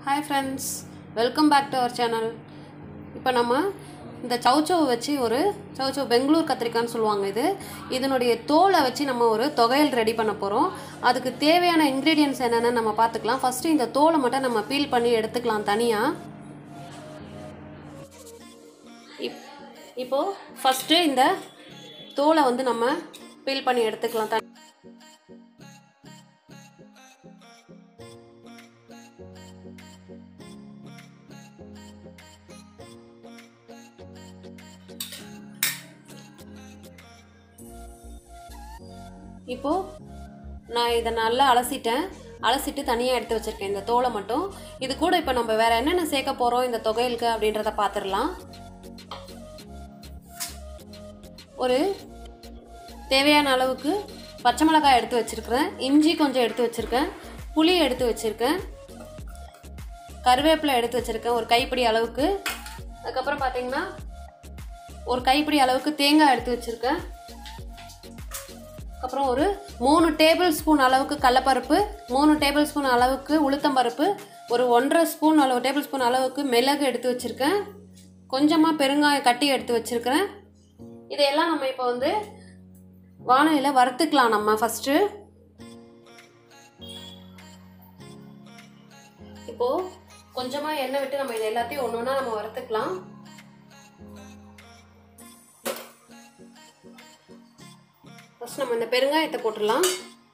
hi friends welcome back to our channel இப்போ நம்ம இந்த சவுச்சவ் வச்சு ஒரு சவுச்சவ் பெங்களூர் கத்திரிக்கான்னு சொல்லுவாங்க இது இதனுடைய தோலை வச்சு நம்ம ஒரு தொகையல் ரெடி பண்ண போகிறோம் அதுக்கு தேவையான இன்க்ரீடியன்ஸ் என்னென்னு நம்ம பார்த்துக்கலாம் ஃபஸ்ட்டு இந்த தோலை மட்டும் நம்ம பீல் பண்ணி எடுத்துக்கலாம் தனியாக இப் இப்போது ஃபஸ்ட்டு இந்த தோலை வந்து நம்ம பீல் பண்ணி எடுத்துக்கலாம் தனி இப்போது நான் இதை நல்லா அலசிட்டேன் அலசிட்டு தனியாக எடுத்து வச்சுருக்கேன் இந்த தோலை மட்டும் இது கூட இப்போ நம்ம வேறு என்னென்ன சேர்க்க போகிறோம் இந்த தொகையலுக்கு அப்படின்றத பார்த்துடலாம் ஒரு தேவையான அளவுக்கு பச்சை மிளகாய் எடுத்து வச்சுருக்கிறேன் இஞ்சி கொஞ்சம் எடுத்து வச்சுருக்கேன் புளி எடுத்து வச்சுருக்கேன் கருவேப்பிலை எடுத்து வச்சுருக்கேன் ஒரு கைப்பிடி அளவுக்கு அதுக்கப்புறம் பார்த்தீங்கன்னா ஒரு கைப்பிடி அளவுக்கு தேங்காய் எடுத்து வச்சுருக்கேன் அப்புறம் ஒரு மூணு டேபிள் ஸ்பூன் அளவுக்கு கடலப்பருப்பு மூணு டேபிள் ஸ்பூன் அளவுக்கு உளுத்தம்பருப்பு ஒரு ஒன்றரை ஸ்பூன் அளவு டேபிள் ஸ்பூன் அளவுக்கு மிளகு எடுத்து வச்சுருக்கேன் கொஞ்சமாக பெருங்காயம் கட்டி எடுத்து வச்சுருக்கிறேன் இதையெல்லாம் நம்ம இப்போ வந்து வானலியில் வறுத்துக்கலாம் நம்ம ஃபஸ்ட்டு இப்போது கொஞ்சமாக எண்ணெய் விட்டு நம்ம இது எல்லாத்தையும் ஒன்று ஒன்றா நம்ம வறுத்துக்கலாம் ஃபஸ்ட் நம்ம இந்த பெருங்காயத்தை போட்டுடலாம்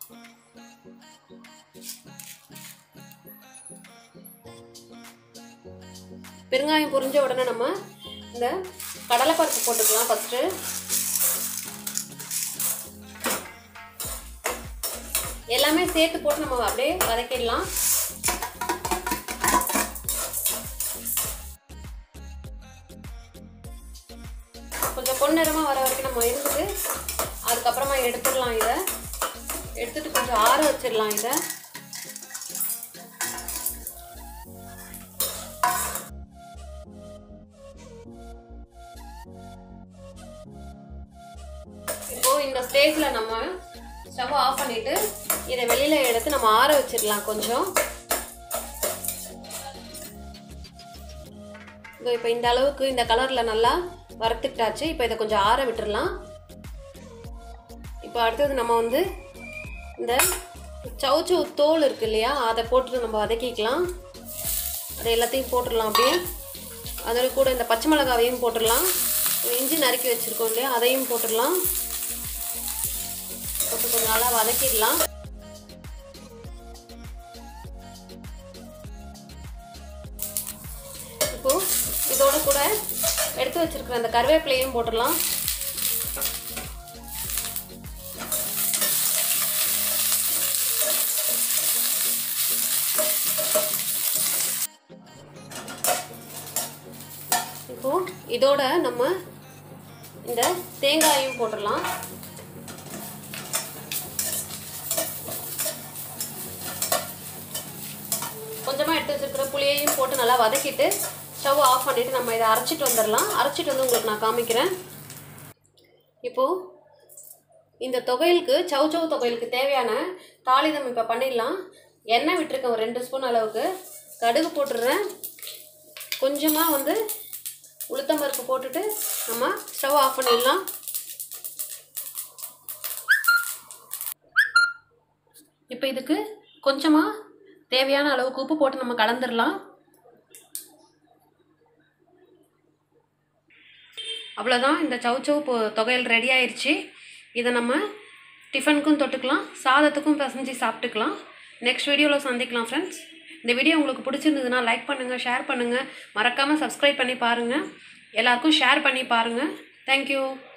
பெருங்காயம் புரிஞ்ச உடனே நம்ம இந்த கடலைப்பருப்பு போட்டுக்கலாம் ஃபஸ்ட்டு எல்லாமே சேர்த்து போட்டு நம்ம அப்படியே வதக்கிடலாம் கொஞ்சம் பொன்னிறமாக வர வரைக்கும் நம்ம இருந்துட்டு அதுக்கப்புறமா எடுத்துடலாம் இதை எடுத்துட்டு கொஞ்சம் ஆற வச்சிடலாம் இதை இப்போ இந்த ஸ்டேஜில் நம்ம ஸ்டவ் ஆஃப் பண்ணிட்டு இதை வெளியில எடுத்து நம்ம ஆற வச்சிடலாம் கொஞ்சம் இதோ இப்போ இந்த அளவுக்கு இந்த கலரில் நல்லா வறுத்துக்கிட்டாச்சு இப்போ இதை கொஞ்சம் ஆற விட்டுறலாம் இப்போ அடுத்தது நம்ம வந்து இந்த சவுச்சவு தோல் இருக்கு இல்லையா அதை போட்டு நம்ம வதக்கிக்கலாம் அதை எல்லாத்தையும் போட்டுடலாம் அப்படியே அதோட கூட இந்த பச்சை மிளகாவையும் போட்டுடலாம் இஞ்சி நறுக்கி வச்சுருக்கோம் இல்லையா அதையும் போட்டுடலாம் போட்டு கொஞ்சம் நல்லா வதக்கிடலாம் இப்போ இதோட கூட எடுத்து வச்சிருக்கிற அந்த கருவேப்பிலையும் போட்டுடலாம் இப்போ இதோட நம்ம இந்த தேங்காயும் போட்டுடலாம் கொஞ்சமாக எடுத்து வச்சிருக்கிற புளியையும் போட்டு நல்லா வதக்கிட்டு ஸ்டவ் ஆஃப் பண்ணிவிட்டு நம்ம இதை அரைச்சிட்டு வந்துடலாம் அரைச்சிட்டு வந்து உங்களுக்கு நான் காமிக்கிறேன் இப்போது இந்த தொகையலுக்கு சவு சவு தொகையலுக்கு தேவையான தாளிதம் இப்போ பண்ணிடலாம் எண்ணெய் விட்டுருக்கேன் ஒரு ரெண்டு ஸ்பூன் அளவுக்கு கடுகு போட்டுடுறேன் கொஞ்சமாக வந்து உளுத்தம்பருப்பு போட்டுட்டு நம்ம ஸ்டவ் ஆஃப் பண்ணிடலாம் இப்போ இதுக்கு கொஞ்சமாக தேவையான அளவுக்கு உப்பு போட்டு நம்ம கலந்துடலாம் அவ்வளோதான் இந்த சவுச்சவு இப்போ தொகையல் ரெடி ஆயிடுச்சு இதை நம்ம டிஃபனுக்கும் தொட்டுக்கலாம் சாதத்துக்கும் பிசைஞ்சு சாப்பிட்டுக்கலாம் நெக்ஸ்ட் வீடியோவில் சந்திக்கலாம் ஃப்ரெண்ட்ஸ் இந்த வீடியோ உங்களுக்கு பிடிச்சிருந்ததுன்னா லைக் பண்ணுங்கள் ஷேர் பண்ணுங்கள் மறக்காமல் சப்ஸ்கிரைப் பண்ணி பாருங்கள் எல்லாருக்கும் ஷேர் பண்ணி பாருங்கள் தேங்க்யூ